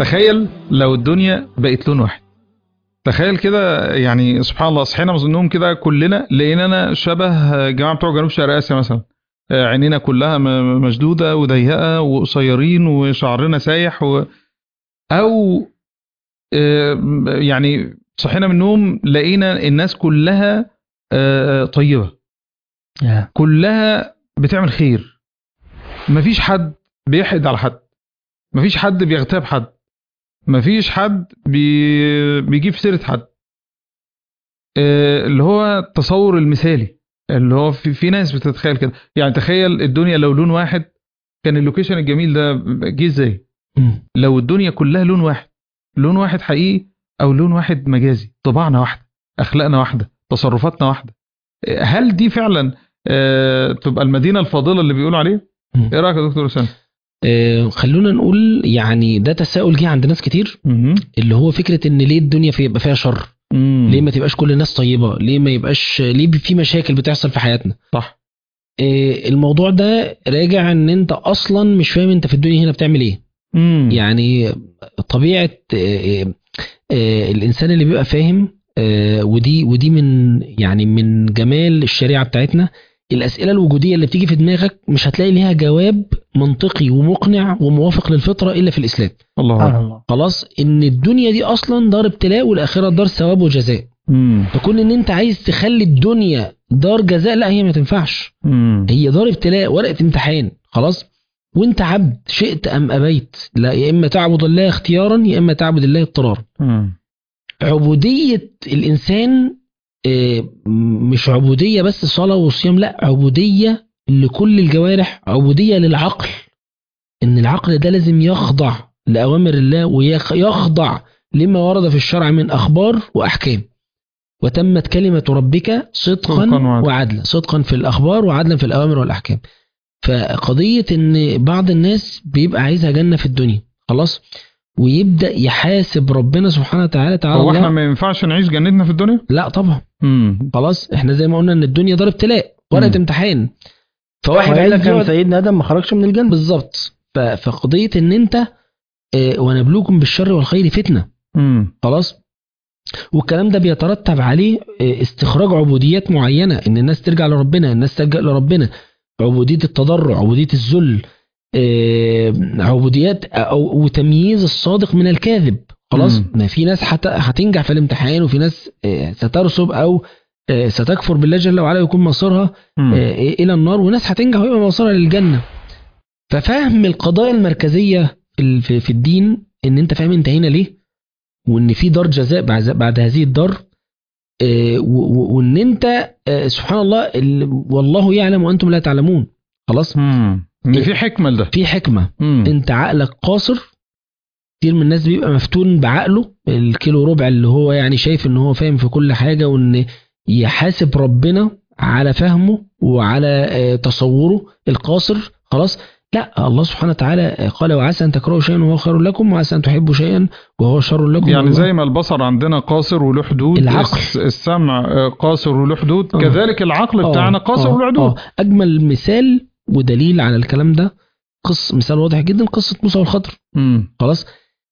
تخيل لو الدنيا بقت لون واحد تخيل كده يعني سبحان الله صحينا من النوم كده كلنا لقينا شبه جماعه بتوع جنوب شرق اسيا مثلا آه، عينينا كلها م- مشدوده وضيقه وقصيرين وشعرنا سايح و... او آه، يعني صحينا من النوم لقينا الناس كلها آه، طيبه يا. كلها بتعمل خير مفيش حد بيحقد على حد مفيش حد بيغتاب حد مفيش حد بي... بيجيب سيرة حد آه، اللي هو التصور المثالي اللي هو في, في ناس بتتخيل كده يعني تخيل الدنيا لو لون واحد كان اللوكيشن الجميل ده جه ازاي مم. لو الدنيا كلها لون واحد لون واحد حقيقي او لون واحد مجازي طباعنا واحده اخلاقنا واحده تصرفاتنا واحده آه، هل دي فعلا آه، تبقى المدينه الفاضله اللي بيقولوا عليها مم. ايه رايك يا دكتور اسامه آه، خلونا نقول يعني ده تساؤل جه عند ناس كتير اللي هو فكره ان ليه الدنيا في يبقى فيها شر ليه ما تبقاش كل الناس طيبه ليه ما يبقاش ليه في مشاكل بتحصل في حياتنا صح آه، الموضوع ده راجع ان انت اصلا مش فاهم انت في الدنيا هنا بتعمل ايه مم. يعني طبيعه آه، آه، آه، الانسان اللي بيبقى فاهم آه، ودي ودي من يعني من جمال الشريعه بتاعتنا الاسئله الوجوديه اللي بتيجي في دماغك مش هتلاقي ليها جواب منطقي ومقنع وموافق للفطره الا في الاسلام الله سبحان أكبر. الله خلاص ان الدنيا دي اصلا دار ابتلاء والاخره دار ثواب وجزاء مم. فكون ان انت عايز تخلي الدنيا دار جزاء لا هي ما تنفعش مم. هي دار ابتلاء ورقه امتحان خلاص وانت عبد شئت ام ابيت لا يا اما تعبد الله اختيارا يا اما تعبد الله اضطرارا مم. عبوديه الانسان آه، مش عبوديه بس صلاه وصيام لا عبوديه لكل الجوارح عبوديه للعقل ان العقل ده لازم يخضع لاوامر الله ويخضع لما ورد في الشرع من اخبار واحكام وتمت كلمه ربك صدقا صدقاً وعدلاً. وعدلا صدقا في الاخبار وعدلا في الاوامر والاحكام فقضيه ان بعض الناس بيبقى عايزها جنه في الدنيا خلاص ويبدا يحاسب ربنا سبحانه وتعالى تعالى هو احنا الله ما ينفعش نعيش جنتنا في الدنيا؟ لا طبعا مم. خلاص احنا زي ما قلنا ان الدنيا دار ابتلاء ورقه مم. امتحان فواحد واحد عايز كان يقعد سيدنا ادم ما خرجش من الجنه بالظبط ف- فقضيه ان انت آه، ونبلوكم بالشر والخير فتنه مم. خلاص والكلام ده بيترتب عليه آه، استخراج عبوديات معينه ان الناس ترجع لربنا الناس تلجا لربنا عبوديه التضرع عبوديه الذل آه، عبوديات او وتمييز الصادق من الكاذب خلاص مم. ما في ناس حت- هتنجح في الامتحان وفي ناس آه، سترسب او آه، ستكفر بالله جل وعلا ويكون مصيرها مم. آه، الى النار وناس هتنجح ويبقى مصيرها للجنه ففهم القضايا المركزيه في ال- في في الدين ان انت فاهم انت هنا ليه وان في دار جزاء بعد بعد هذه الدار آه، و- و- وان انت آه، سبحان الله ال- والله يعلم وانتم لا تعلمون خلاص مم. ان في حكمه لده في حكمه مم. انت عقلك قاصر كتير من الناس بيبقى مفتون بعقله الكيلو ربع اللي هو يعني شايف ان هو فاهم في كل حاجه وان يحاسب ربنا على فهمه وعلى آه، تصوره القاصر خلاص لا الله سبحانه وتعالى آه، قال وعسى ان تكرهوا شيئا وهو خير لكم وعسى ان تحبوا شيئا وهو شر لكم يعني والله- زي ما البصر عندنا قاصر وله حدود العقل. الس- السمع آه، قاصر وله حدود آه. كذلك العقل آه، بتاعنا قاصر آه، وله حدود آه. اجمل مثال ودليل على الكلام ده قص مثال واضح جدا قصه موسى والخضر مم. خلاص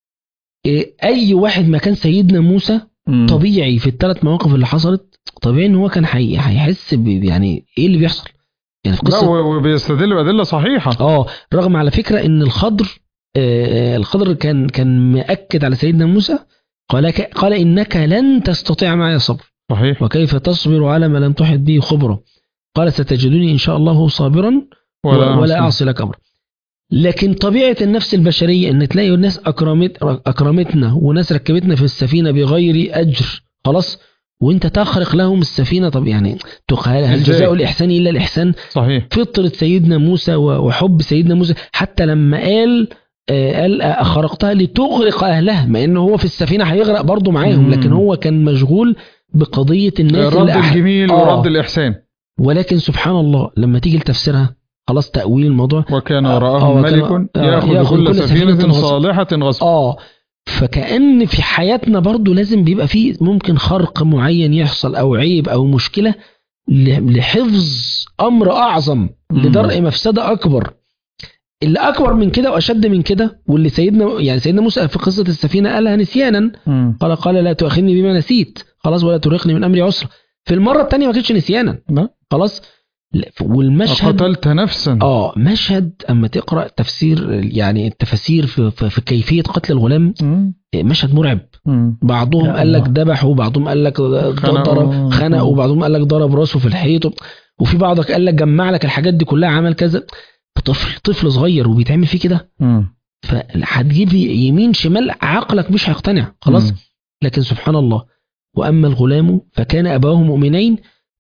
إيه، اي واحد مكان سيدنا موسى مم. طبيعي في الثلاث مواقف اللي حصلت طبيعي ان هو كان حي- هيحس ب- يعني ايه اللي بيحصل يعني في لا قصه و- وبيستدل بأدلة صحيحة اه رغم على فكره ان الخضر آه، آه، الخضر كان كان مأكد على سيدنا موسى قال ك- قال انك لن تستطيع معي صبر صحيح وكيف تصبر على ما لم تحط به خبرا قال ستجدني ان شاء الله صابرا ولا, ولا اعصي لك امرا لكن طبيعه النفس البشريه ان تلاقي الناس اكرمت اكرمتنا وناس ركبتنا في السفينه بغير اجر خلاص وانت تخرق لهم السفينه طب يعني تق- هل هل إزاي؟ جزاء الاحسان الا الاحسان صحيح فطره سيدنا موسى و- وحب سيدنا موسى حتى لما قال آه، قال آه، خرقتها لتغرق اهلها مع انه هو في السفينه هيغرق برضه معاهم مم. لكن هو كان مشغول بقضيه الناس رد اللي أح- الجميل آه. ورد الإحسان ولكن سبحان الله لما تيجي لتفسيرها خلاص تأويل الموضوع وكان آه، وراءهم آه، وكان- ملك آه، يأخذ يأخذ كل كل سفينة سفينة غصب. صالحة غصب اه فكأن في حياتنا برضو لازم بيبقى فيه ممكن خرق معين يحصل او عيب او مشكلة ل- لحفظ امر اعظم مم. لدرء مفسدة اكبر اللي اكبر من كده واشد من كده واللي سيدنا يعني سيدنا موسى في قصه السفينه قالها نسيانا مم. قال قال لا تؤاخذني بما نسيت خلاص ولا ترهقني من امري عسرا في المره الثانيه ما كانتش نسيانا لا. خلاص لا، والمشهد قتلت نفسا اه مشهد اما تقرا تفسير يعني التفاسير في, في, في كيفيه قتل الغلام مم. مشهد مرعب مم. بعضهم يا قال لك الله. ذبحه وبعضهم قال لك خنقه. ضرب خنق وبعضهم قال لك ضرب راسه في الحيط وفي بعضك قال لك جمع لك الحاجات دي كلها عمل كذا طفل طفل صغير وبيتعمل فيه كده مم. فهتجيب يمين شمال عقلك مش هيقتنع خلاص مم. لكن سبحان الله واما الغلام فكان اباه مؤمنين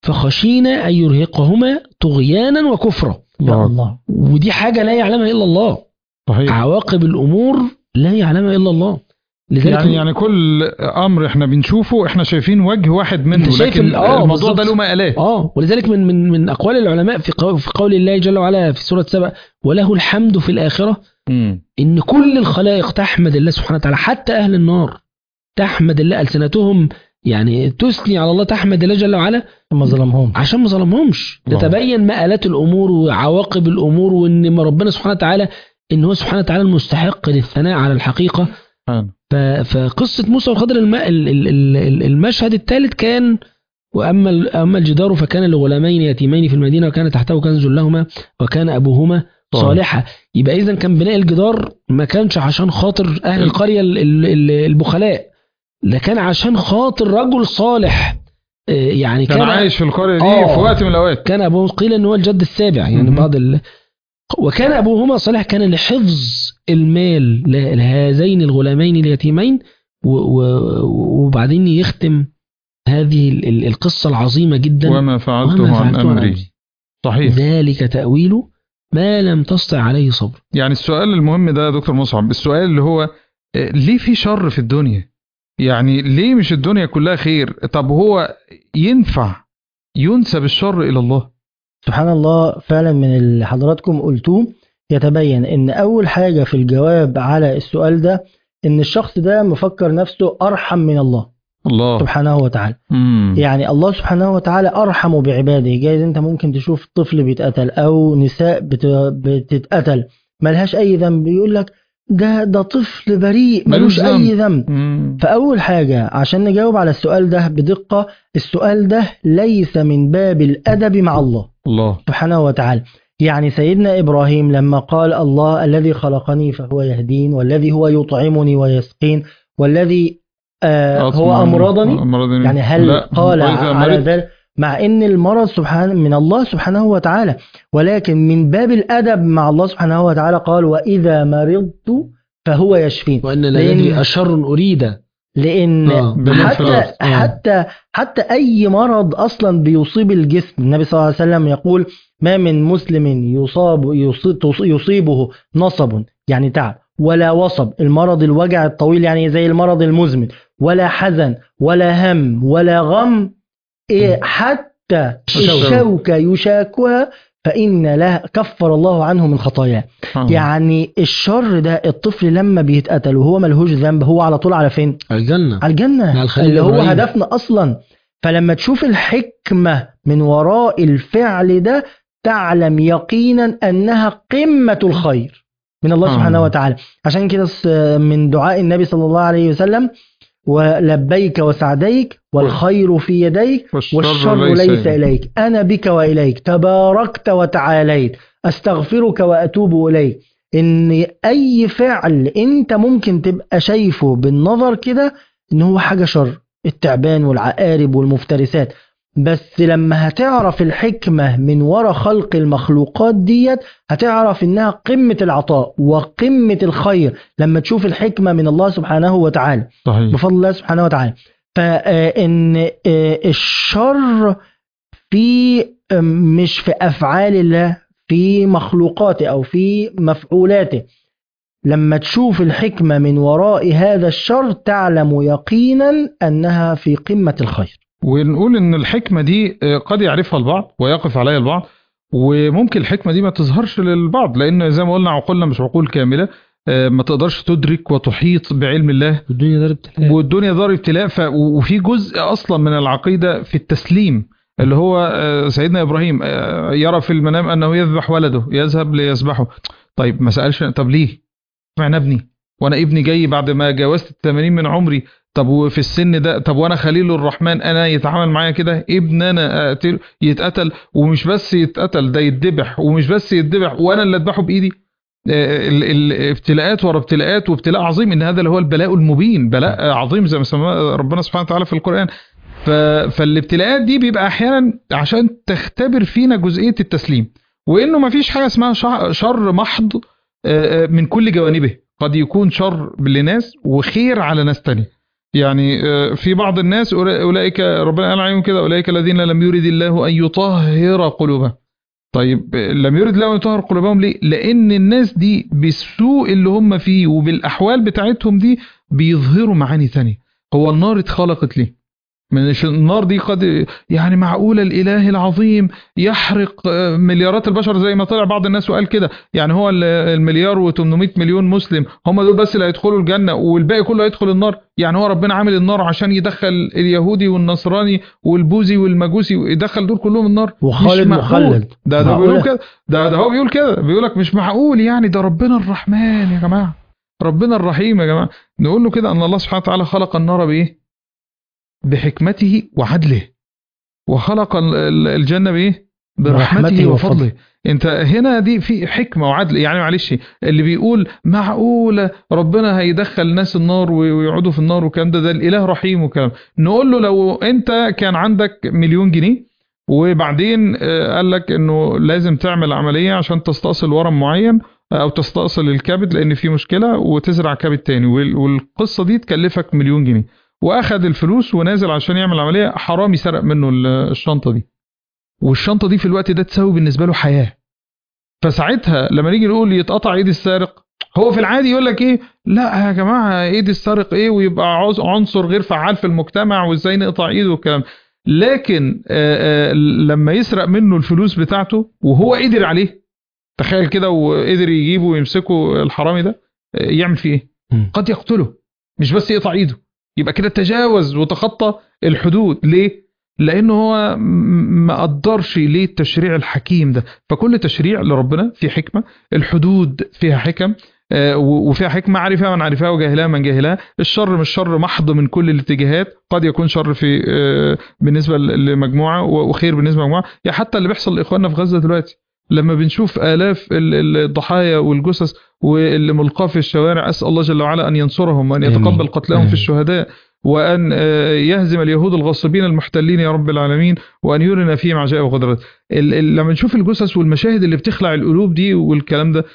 فخشينا ان يرهقهما طغيانا وكفرا يا الله. الله ودي حاجه لا يعلمها الا الله صحيح عواقب الامور لا يعلمها الا الله لذلك يعني يعني كل امر احنا بنشوفه احنا شايفين وجه واحد منه أنت شايف لكن ال- آه، الموضوع ده بالظبط. له مقالات اه ولذلك من من من اقوال العلماء في قول في قول الله جل وعلا في سوره سبأ وله الحمد في الاخره مم. ان كل الخلائق تحمد الله سبحانه وتعالى حتى اهل النار تحمد الله السنتهم يعني تثني على الله تحمد الله جل وعلا ما ظلمهم عشان ما ظلمهمش الله. تتبين مآلات الامور وعواقب الامور وان ما ربنا سبحانه وتعالى ان هو سبحانه وتعالى المستحق للثناء على الحقيقه سبحان. ف- فقصه موسى والخضر الم- ال- ال- ال- المشهد الثالث كان واما ال- اما الجدار فكان لغلامين يتيمين في المدينه وكان تحته كنز لهما وكان ابوهما صالح. صالحا يبقى اذا كان بناء الجدار ما كانش عشان خاطر اهل القريه ال- ال- ال- البخلاء ده كان عشان خاطر رجل صالح آه، يعني كان عايش في القريه دي آه. في وقت من الاوقات كان ابوه قيل ان هو الجد السابع يعني مهم. بعض ال... وكان ابوهما صالح كان لحفظ المال ل- لهذين الغلامين اليتيمين و... و... وبعدين يختم هذه ال- ال- القصه العظيمه جدا وما فعلته وما عن فعلته عن امري صحيح ذلك تاويل ما لم تستطع عليه صبر يعني السؤال المهم ده يا دكتور مصعب السؤال اللي هو آه، ليه في شر في الدنيا يعني ليه مش الدنيا كلها خير طب هو ينفع ينسب الشر الى الله سبحان الله فعلا من اللي حضراتكم قلتوه يتبين ان اول حاجة في الجواب على السؤال ده ان الشخص ده مفكر نفسه ارحم من الله الله سبحانه وتعالى مم. يعني الله سبحانه وتعالى ارحم بعباده جايز انت ممكن تشوف طفل بيتقتل او نساء بت- بتتقتل ملهاش اي ذنب يقول لك ده ده طفل بريء ملوش ملوش اي ذنب مم. فأول حاجة عشان نجاوب على السؤال ده بدقة السؤال ده ليس من باب الأدب مع الله الله سبحانه وتعالى يعني سيدنا إبراهيم لما قال الله الذي خلقني فهو يهدين والذي هو يطعمني ويسقين والذي آه هو أطمع- أمرضني أمرضني يعني هل لا. قال وإذا على مرضت ذلك مع ان المرض سبحان من الله سبحانه وتعالى ولكن من باب الادب مع الله سبحانه وتعالى قال واذا مرضت فهو يشفين وان لا لأن- ندري اشر اريد لان آه، بالانفراد. حتى حتى حتى اي مرض اصلا بيصيب الجسم النبي صلى الله عليه وسلم يقول ما من مسلم يصاب يصيب- يصيبه نصب يعني تعب ولا وصب المرض الوجع الطويل يعني زي المرض المزمن ولا حزن ولا هم ولا غم إيه حتى الشوكة يشاكها فإن لها كفر الله عنه من خطاياه آه. يعني الشر ده الطفل لما بيتقتل وهو ملهوش ذنب هو على طول على فين الجنه على الجنة على الخليل اللي هو إبراهيم. هدفنا أصلا فلما تشوف الحكمة من وراء الفعل ده تعلم يقينا أنها قمة الخير من الله آه. سبحانه وتعالى عشان كده س- من دعاء النبي صلى الله عليه وسلم ولبيك وسعديك والخير في يديك والشر ليس إليك أنا بك وإليك تباركت وتعاليت أستغفرك وأتوب إليك إن أي فعل أنت ممكن تبقى شايفه بالنظر كده إن هو حاجة شر التعبان والعقارب والمفترسات بس لما هتعرف الحكمة من وراء خلق المخلوقات ديت هتعرف إنها قمة العطاء وقمة الخير لما تشوف الحكمة من الله سبحانه وتعالى صحيح بفضل الله سبحانه وتعالى فإن الشر في آم، مش في أفعال الله في مخلوقاته أو في مفعولاته لما تشوف الحكمة من وراء هذا الشر تعلم يقينا أنها في قمة الخير ونقول ان الحكمه دي آه، قد يعرفها البعض ويقف عليها البعض وممكن الحكمه دي ما تظهرش للبعض لان زي ما قلنا عقولنا مش عقول كامله آه، ما تقدرش تدرك وتحيط بعلم الله الدنيا دار ابتلاء والدنيا دار ابتلاء ف... وفي جزء اصلا من العقيده في التسليم اللي هو آه، سيدنا ابراهيم آه، يرى في المنام انه يذبح ولده يذهب ليذبحه طيب ما سالش طب ليه اشمعنى ابني وانا ابني جاي بعد ما جاوزت ال 80 من عمري طب وفي السن ده طب وانا خليل الرحمن انا يتعامل معايا كده ابن انا أقتل يتقتل ومش بس يتقتل ده يتذبح ومش بس يتذبح وانا اللي اذبحه بايدي الابتلاءات ورا ابتلاءات وابتلاء عظيم ان هذا اللي هو البلاء المبين بلاء عظيم زي ما سماه ربنا سبحانه وتعالى في القران فالابتلاءات دي بيبقى احيانا عشان تختبر فينا جزئيه التسليم وانه ما فيش حاجه اسمها شر محض من كل جوانبه قد يكون شر لناس وخير على ناس تانية يعني في بعض الناس اولئك ربنا قال عليهم كده اولئك الذين لم يرد الله ان يطهر قلوبهم طيب لم يرد الله ان يطهر قلوبهم ليه لان الناس دي بالسوء اللي هم فيه وبالاحوال بتاعتهم دي بيظهروا معاني ثانيه هو النار اتخلقت ليه من النار دي قد يعني معقولة الإله العظيم يحرق مليارات البشر زي ما طلع بعض الناس وقال كده يعني هو المليار و800 مليون مسلم هم دول بس اللي هيدخلوا الجنة والباقي كله هيدخل النار يعني هو ربنا عامل النار عشان يدخل اليهودي والنصراني والبوذي والمجوسي يدخل دول كلهم النار وخالد مخلد ده ده بيقول كده ده ده هو بيقول كده بيقول لك مش معقول يعني ده ربنا الرحمن يا جماعة ربنا الرحيم يا جماعة نقول له كده أن الله سبحانه وتعالى خلق النار بإيه بحكمته وعدله وخلق الجنة بإيه؟ برحمته وفضله انت هنا دي في حكمة وعدل يعني معلش اللي بيقول معقولة ربنا هيدخل ناس النار ويقعدوا في النار والكلام ده ده الإله رحيم وكلام نقول له لو انت كان عندك مليون جنيه وبعدين قال لك انه لازم تعمل عملية عشان تستأصل ورم معين او تستأصل الكبد لان في مشكلة وتزرع كبد تاني والقصة دي تكلفك مليون جنيه واخد الفلوس ونازل عشان يعمل عمليه حرامي سرق منه الشنطه دي والشنطه دي في الوقت ده تساوي بالنسبه له حياه فساعتها لما نيجي نقول يتقطع ايد السارق هو في العادي يقول لك ايه لا يا جماعه ايد السارق ايه ويبقى عنصر غير فعال في المجتمع وازاي نقطع ايده والكلام لكن آآ آآ لما يسرق منه الفلوس بتاعته وهو قدر عليه تخيل كده وقدر يجيبه ويمسكه الحرامي ده يعمل فيه ايه قد يقتله مش بس يقطع ايده يبقى كده تجاوز وتخطى الحدود ليه لانه هو ما قدرش ليه التشريع الحكيم ده فكل تشريع لربنا فيه حكمه الحدود فيها حكم وفيها حكمة عرفها من عرفها وجاهلها من جاهلها الشر مش شر محض من كل الاتجاهات قد يكون شر في بالنسبة لمجموعة وخير بالنسبة لمجموعة يعني حتى اللي بيحصل لإخواننا في غزة دلوقتي لما بنشوف آلاف الضحايا والجثث واللي ملقاه في الشوارع أسأل الله جل وعلا أن ينصرهم وأن يتقبل قتلهم في الشهداء وأن يهزم اليهود الغاصبين المحتلين يا رب العالمين وأن يرنا فيهم عجائب وقدرات لما نشوف الجثث والمشاهد اللي بتخلع القلوب دي والكلام ده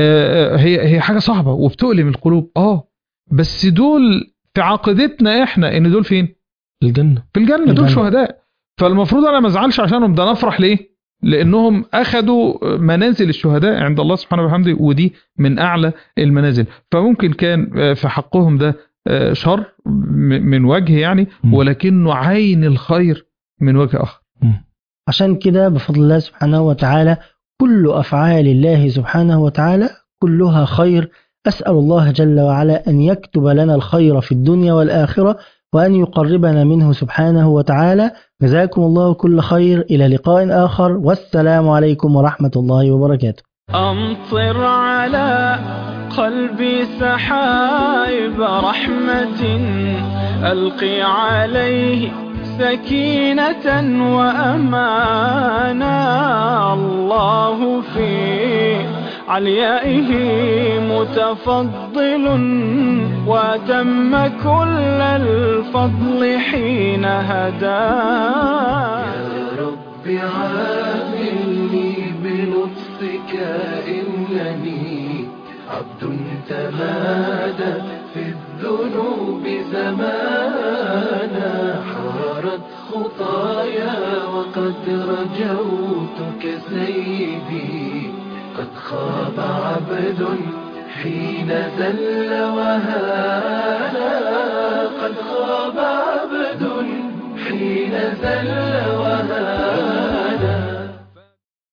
هي هي حاجة صعبة وبتؤلم القلوب اه بس دول في عقيدتنا احنا ان دول فين الجنة في الجنة دول شهداء فالمفروض انا ما ازعلش عشانهم ده نفرح ليه لانهم اخذوا منازل الشهداء عند الله سبحانه وبحمده ودي من اعلى المنازل فممكن كان في حقهم ده شر من وجه يعني ولكنه عين الخير من وجه اخر عشان كده بفضل الله سبحانه وتعالى كل افعال الله سبحانه وتعالى كلها خير اسال الله جل وعلا ان يكتب لنا الخير في الدنيا والاخره وأن يقربنا منه سبحانه وتعالى جزاكم الله كل خير إلى لقاء آخر والسلام عليكم ورحمة الله وبركاته أمطر على قلبي سحائب رحمة ألقي عليه سكينة وأمانا الله في عليائه متفضل وتم كل الفضل حين هدى يا رب عاملني بلطفك إنني عبد تمادى في الذنوب زمانا حارت خطايا وقد رجوتك سيدي قد خاب عبد حين زل وهانا قد خاب عبد حين زل وهانا